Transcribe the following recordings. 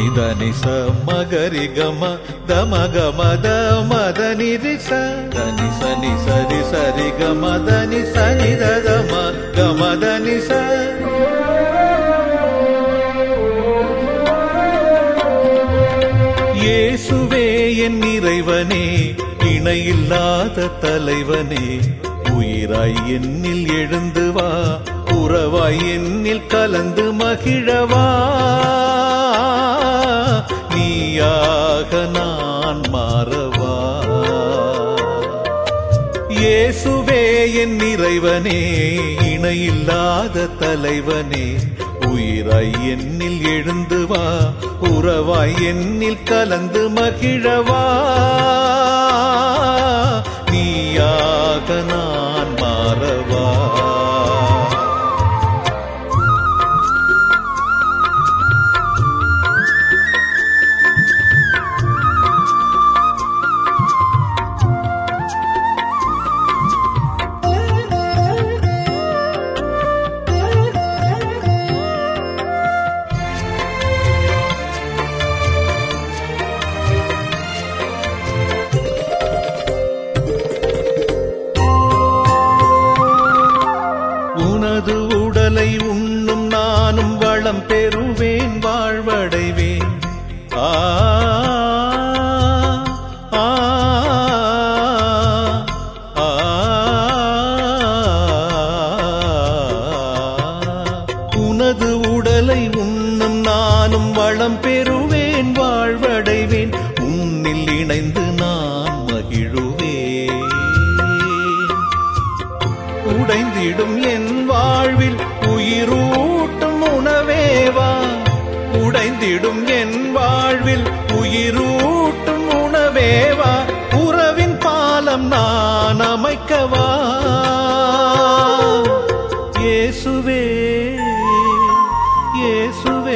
నిదని స మగరి గమ దమ గమ ద మదని రి స దని సని సరి సరి గమ దని సని ద దమ గమ దని స இயேசுவே என் இறைவனே இணையில்லாத தலைவனே உயிராய் என்னில் எழுந்து வா உறவாய் என்னில் கலந்து மகிழவா நீயாக நான் மாறவா இயேசுவே என் இறைவனே இணையில்லாத தலைவனே உயிராய் என்னில் எழுந்து வா உறவாய் என்னில் கலந்து மகிழவா நீயாக நான் மாறவா உனது உடலை உண்ணும் நானும் வளம் பெறுவேன் வாழ்வடைவேன் ஆ ஆ, ஆ, உனது உடலை உண்ணும் நானும் வளம் பெறுவேன் வாழ்வடைவேன் உன்னில் இணைந்து நான் மகிழுவேன் உடைந்திடும் என் வாழ்வில் உயிரூட்டும் உணவேவா உடைந்திடும் என் வாழ்வில் உயிரூட்டும் உணவேவா உறவின் பாலம் நான் அமைக்கவா இயேசுவே இயேசுவே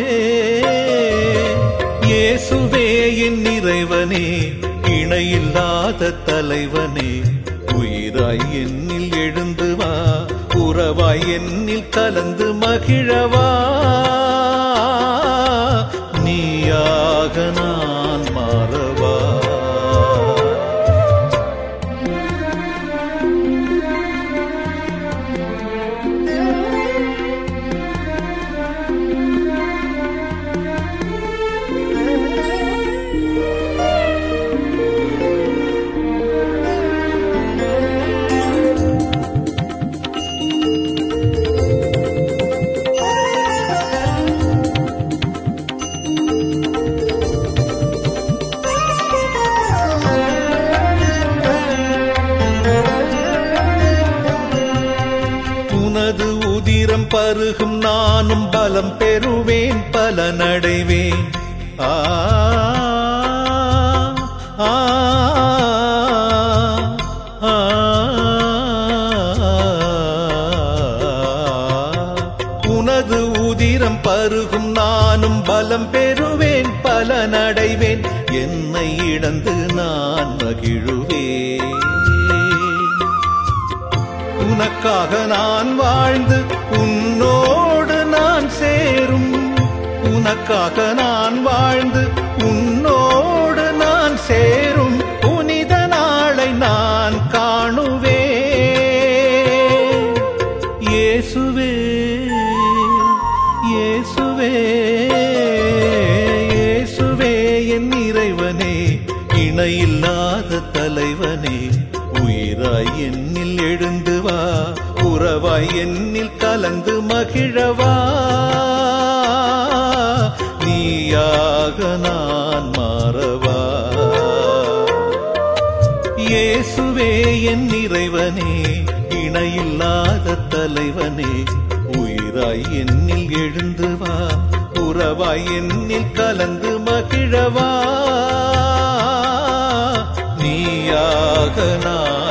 இயேசுவே என் இறைவனே இணையில்லாத தலைவனே உயிராய் என்னில் எழுந்து வா உறவாய் என்னில் கலந்து மகிழவா நீயாக நான் மாறவா உனது உதிரம் பருகும் நானும் பலம் பெறுவேன் பலனடைவேன் ஆ ஆ, ஆ, உனது உதிரம் பருகும் நானும் பலம் பெறுவேன் பலனடைவேன் என்னை இழந்து நான் மகிழுவேன் உனக்காக நான் வாழ்ந்து உன்னோடு நான் சேரும் உனக்காக நான் வாழ்ந்து உன்னோடு நான் சேரும் புனித நாளை நான் காணுவேன் இயேசுவே இயேசுவே இயேசுவே என் இறைவனே இணையில்லாத தலைவனே உயிராய் என்னில் எழுந்து வா உறவாய் என்னில் கலந்து மகிழவா நீயாக நான் மாறவா இயேசுவே என் இறைவனே இணையில்லாத தலைவனே உயிராய் என்னில் எழுந்து வா உறவாய் என்னில் கலந்து மகிழவா நீயாக நான்